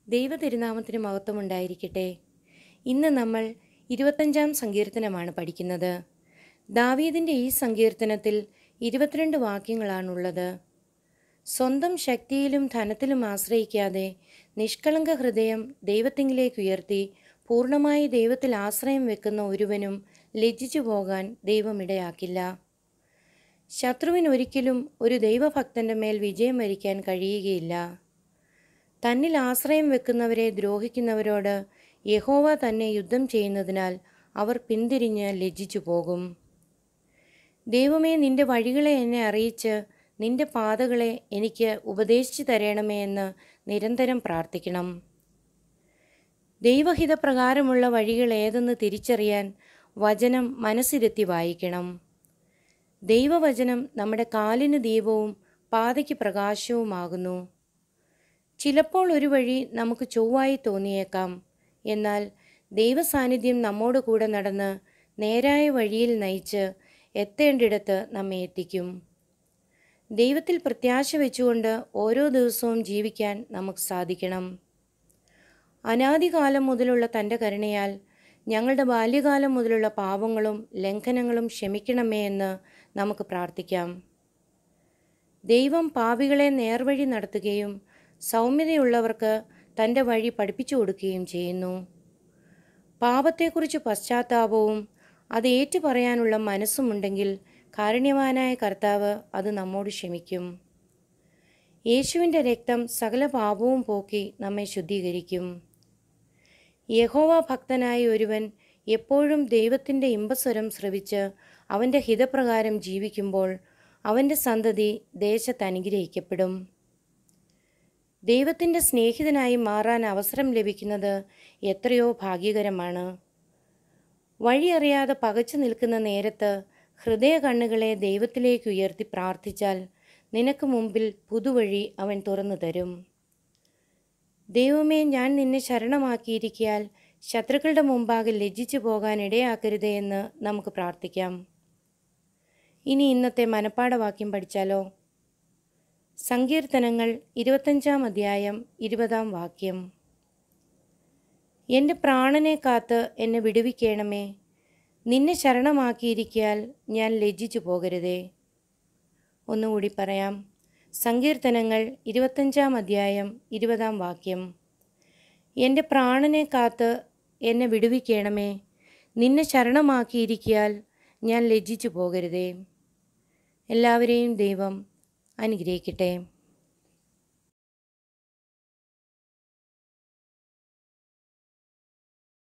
ദൈവ തിരുനാമത്തിന് മഹത്വമുണ്ടായിരിക്കട്ടെ ഇന്ന് നമ്മൾ ഇരുപത്തഞ്ചാം സങ്കീർത്തനമാണ് പഠിക്കുന്നത് ദാവീദിൻ്റെ ഈ സങ്കീർത്തനത്തിൽ ഇരുപത്തിരണ്ട് വാക്യങ്ങളാണുള്ളത് സ്വന്തം ശക്തിയിലും ധനത്തിലും ആശ്രയിക്കാതെ നിഷ്കളങ്ക ഹൃദയം ദൈവത്തിങ്കിലേക്ക് ഉയർത്തി പൂർണ്ണമായി ദൈവത്തിൽ ആശ്രയം വെക്കുന്ന ഒരുവനും ലജ്ജിച്ചു പോകാൻ ദൈവമിടയാക്കില്ല ശത്രുവിന് ഒരിക്കലും ഒരു ദൈവഭക്തന്റെ മേൽ വിജയം വരിക്കാൻ കഴിയുകയില്ല തന്നിൽ ആശ്രയം വെക്കുന്നവരെ ദ്രോഹിക്കുന്നവരോട് യഹോവ തന്നെ യുദ്ധം ചെയ്യുന്നതിനാൽ അവർ പിന്തിരിഞ്ഞ് ലജ്ജിച്ചു പോകും ദൈവമേ നിന്റെ വഴികളെ എന്നെ അറിയിച്ച് നിന്റെ പാതകളെ എനിക്ക് ഉപദേശിച്ചു തരണമേ എന്ന് നിരന്തരം പ്രാർത്ഥിക്കണം ദൈവഹിതപ്രകാരമുള്ള വഴികൾ ഏതെന്ന് തിരിച്ചറിയാൻ വചനം മനസ്സിരുത്തി വായിക്കണം ദൈവവചനം നമ്മുടെ കാലിന് ദീപവും പാതയ്ക്ക് പ്രകാശവുമാകുന്നു ചിലപ്പോൾ ഒരു വഴി നമുക്ക് ചൊവ്വായി തോന്നിയേക്കാം എന്നാൽ ദൈവസാന്നിധ്യം നമ്മോട് കൂടെ നടന്ന് നേരായ വഴിയിൽ നയിച്ച് എത്തേണ്ടിടത്ത് നമ്മെ എത്തിക്കും ദൈവത്തിൽ പ്രത്യാശ വെച്ചുകൊണ്ട് ഓരോ ദിവസവും ജീവിക്കാൻ നമുക്ക് സാധിക്കണം അനാദികാലം മുതലുള്ള തൻ്റെ കരുണയാൽ ഞങ്ങളുടെ ബാല്യകാലം മുതലുള്ള പാപങ്ങളും ലംഘനങ്ങളും ക്ഷമിക്കണമേ എന്ന് നമുക്ക് പ്രാർത്ഥിക്കാം ദൈവം പാപികളെ നേർവഴി നടത്തുകയും സൗമ്യതയുള്ളവർക്ക് തൻ്റെ വഴി പഠിപ്പിച്ചു കൊടുക്കുകയും ചെയ്യുന്നു പാപത്തെക്കുറിച്ച് പശ്ചാത്താപവും അത് ഏറ്റുപറയാനുള്ള മനസ്സുമുണ്ടെങ്കിൽ കാരുണ്യവാനായ കർത്താവ് അത് നമ്മോട് ക്ഷമിക്കും യേശുവിൻ്റെ രക്തം സകല പാപവും പോക്കി നമ്മെ ശുദ്ധീകരിക്കും യഹോവ ഭക്തനായ ഒരുവൻ എപ്പോഴും ദൈവത്തിൻ്റെ ഇമ്പസ്വരം ശ്രവിച്ച് അവൻ്റെ ഹിതപ്രകാരം ജീവിക്കുമ്പോൾ അവൻ്റെ സന്തതി ദേശത്ത് അനുഗ്രഹിക്കപ്പെടും ദൈവത്തിൻ്റെ സ്നേഹിതനായി മാറാൻ അവസരം ലഭിക്കുന്നത് എത്രയോ ഭാഗ്യകരമാണ് വഴിയറിയാതെ പകച്ചു നിൽക്കുന്ന നേരത്ത് ഹൃദയ കണ്ണുകളെ ദൈവത്തിലേക്ക് ഉയർത്തി പ്രാർത്ഥിച്ചാൽ നിനക്ക് മുമ്പിൽ പുതുവഴി അവൻ തുറന്നു തരും ദൈവമേ ഞാൻ നിന്നെ ശരണമാക്കിയിരിക്കിയാൽ ശത്രുക്കളുടെ മുമ്പാകെ ലജ്ജിച്ചു പോകാൻ ഇടയാക്കരുതേ എന്ന് നമുക്ക് പ്രാർത്ഥിക്കാം ഇനി ഇന്നത്തെ മനപ്പാഠവാക്യം പഠിച്ചാലോ സങ്കീർത്തനങ്ങൾ ഇരുപത്തഞ്ചാം അധ്യായം ഇരുപതാം വാക്യം എൻ്റെ പ്രാണനെ കാത്ത് എന്നെ വിടുവിക്കണമേ നിന്നെ ശരണമാക്കിയിരിക്കാൽ ഞാൻ ലജ്ജിച്ചു പോകരുതേ ഒന്നുകൂടി പറയാം സങ്കീർത്തനങ്ങൾ ഇരുപത്തഞ്ചാം അധ്യായം ഇരുപതാം വാക്യം എൻ്റെ പ്രാണനെ കാത്ത് എന്നെ വിടുവിക്കണമേ നിന്നെ ശരണമാക്കിയിരിക്കാൽ ഞാൻ ലജ്ജിച്ചു പോകരുതേ എല്ലാവരെയും ദൈവം അനുഗ്രഹിക്കട്ടെ